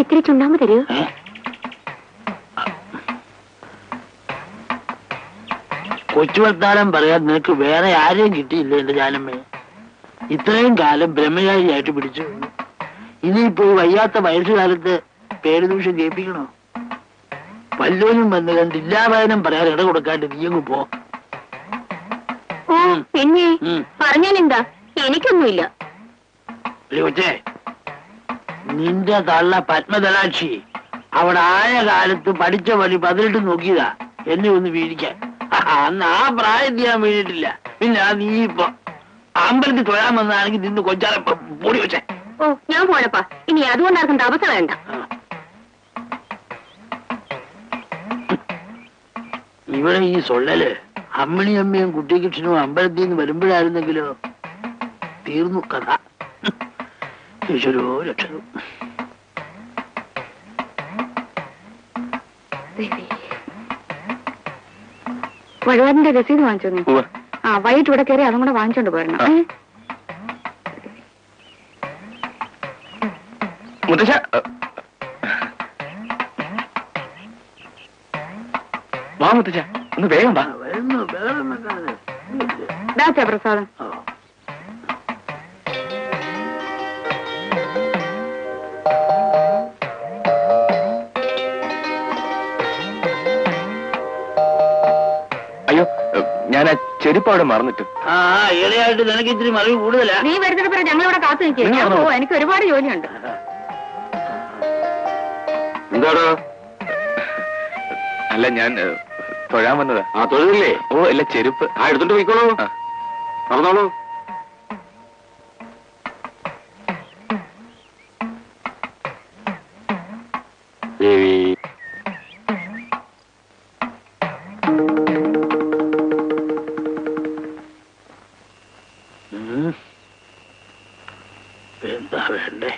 ഇത്തിരി ചുണ്ണാമ്പ് തരൂ ഏ? കൊച്ചു വർത്താനം പറയാൻ നിനക്ക് വേറെ ആരെയും കിട്ടിയില്ല എന്റെ ജാനമ്മേ ഇത്രയും കാലം ബ്രഹ്മചാരിയായിട്ട് പിടിച്ചു നിന്നു. ഇനിയിപ്പോ ഈ വയ്യാത്ത വയസ്സുകാലത്ത് പേരുദൂഷം കേൾപ്പിക്കണോ വല്ലോനും വന്ന് കണ്ടില്ലാവായനം പറയാൻ ഇട കൊടുക്കാണ്ട് നീയങ്ങ് പോ ഓ പിന്നെ ഉം. പറഞ്ഞാലെന്താ എനിക്കൊന്നുമില്ല ഒരു കൊച്ചേ നിന്റെ തള്ള പത്മതലാക്ഷി അവിടെ ആയ കാലത്ത് പഠിച്ച പണി പതിനെട്ട് നോക്കിയതാ എന്നെ ഒന്ന് വീഴിക്കാൻ ആഹാ, അന്ന് ആ പ്രായത്തിൽ ഞാൻ വീണിട്ടില്ല പിന്നെ ആ നീ ഇപ്പൊ അമ്പലത്തിൽ തൊഴാൻ വന്നാണെങ്കിൽ നിന്ന് കൊച്ചാലെ പൊടി വെച്ചേ ഓ ഞാൻ പോണപ്പാ ഇനി അതുകൊണ്ട് ആർക്കും തപസ വേണ്ട ആ. ഇവിടെ ഈ സൊള്ളല് അമ്മിണി അമ്മയും കുട്ടികൃഷ്ണനും അമ്പലത്തിൽ നിന്ന് വരുമ്പോഴായിരുന്നെങ്കിലോ തീർന്നു കഥ ഈശ്വരോ രക്ഷകു വഴിപാടിന്റെ രസീത് വാങ്ങിച്ചോ നീ ആ വൈകിട്ട് ഇവിടെ കയറി അതും കൂടെ വാങ്ങിച്ചോണ്ട് പോരണം ഏ? മുത്തശ്ശ വാ മുത്തശ്ശ ഒന്ന് വേഗം വാ വരുന്നു ബഹളം വെക്കാതെ. ദാച്ചാ പ്രസാദം ആ. അയ്യോ ഞാൻ ആ ചെരുപ്പ് അവിടെ മറന്നിട്ട് ആ ഈടെയായിട്ട് നിനക്ക് ഇത്തിരി മറിവ് കൂടുതലാ നീ വരുന്നത് പറയാം ഞങ്ങളിവിടെ കാത്തു നിൽക്കുക നിങ്ങൾ ഞാൻ വന്നോ. പോവാ. എനിക്ക് ഒരുപാട് ജോലിയുണ്ട് എന്താടോ അല്ല ഞാൻ ഏ, തൊഴാൻ വന്നതാ ആ തൊഴിലില്ലേ ഓ അല്ല ചെരുപ്പ് ആ എടുത്തോണ്ട് പോയിക്കോളൂ ആ. നടന്നോളൂ ദേവി ഉം. എന്താ വേണ്ടേ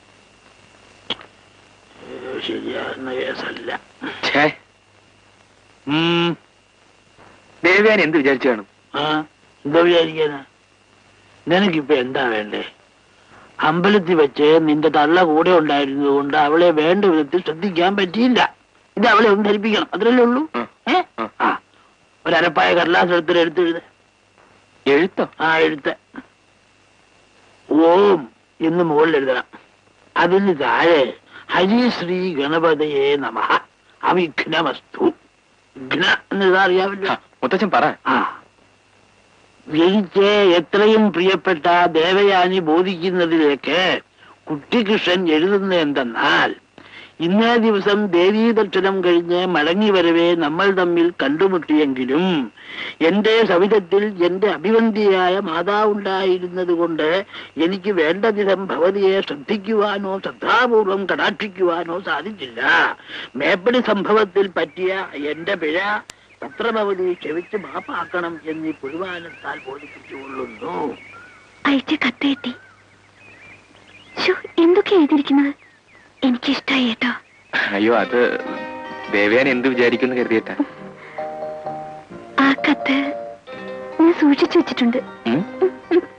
ഏ, ശരിയാകുന്ന കേസല്ല ഛേ ഉം. ദേവയാൻ എന്ത് വിചാരിച്ചു കാണും ആ എന്താ വിചാരിക്കാനാ നിനക്കിപ്പോ എന്താ വേണ്ടേ അമ്പലത്തിൽ വെച്ച് നിന്റെ തള്ള കൂടെ ഉണ്ടായിരുന്നത് കൊണ്ട് അവളെ വേണ്ട വിധത്തിൽ ശ്രദ്ധിക്കാൻ പറ്റിയില്ല ഇത് അവളെ ഒന്ന് ധരിപ്പിക്കണം അത്രല്ലേ ഉള്ളൂ ഉം. ഏ ഉം. ആ ഒരപ്പായ കടലാസ് എടുത്തിട്ട് എടുത്തെഴുത എഴുത്തോ ആ എഴുത്ത് ഓം എന്ന് മുകളിൽ എഴുതണം അതിന് താഴെ ഹരിശ്രീ ഗണപതയെ നമ അവിഘ്നമസ്തു വിഘ്ന എന്നെഴുതാ അറിയാവില്ല ആ, മുത്തച്ഛൻ പറ ആ എനിക്ക് എത്രയും പ്രിയപ്പെട്ട ദേവയാനി ബോധിക്കുന്നതിലേക്ക് കുട്ടികൃഷ്ണൻ എഴുതുന്ന എന്തെന്നാൽ ഇന്നേ ദിവസം ദേവീ ദർശനം കഴിഞ്ഞ് മടങ്ങി വരവേ നമ്മൾ തമ്മിൽ കണ്ടുമുട്ടിയെങ്കിലും എന്റെ സവിധത്തിൽ എന്റെ അഭിവന്ധിയായ മാതാവുണ്ടായിരുന്നത് കൊണ്ട് എനിക്ക് വേണ്ട വിധം ഭവതിയെ ശ്രദ്ധിക്കുവാനോ ശ്രദ്ധാപൂർവം കടാക്ഷിക്കുവാനോ സാധിച്ചില്ല മേപ്പടി സംഭവത്തിൽ പറ്റിയ എന്റെ പിഴ പത്രഭവതി ക്ഷമിച്ച് മാപ്പാക്കണം എന്നീ കുരുവാനത്താൽ ബോധിപ്പിച്ചുകൊള്ളുന്നു അയച്ച കത്ത് കിട്ടി ശ്ശോ, എന്തൊക്കെയാ എഴുതിയിരിക്കുന്നത് എനിക്കിഷ്ടായി കേട്ടോ അയ്യോ അത് ദേവയാൻ എന്ത് വിചാരിക്കുന്നു കരുതിയിട്ടാ ആ കത്ത് ഞാൻ സൂക്ഷിച്ചു വെച്ചിട്ടുണ്ട് ഉം?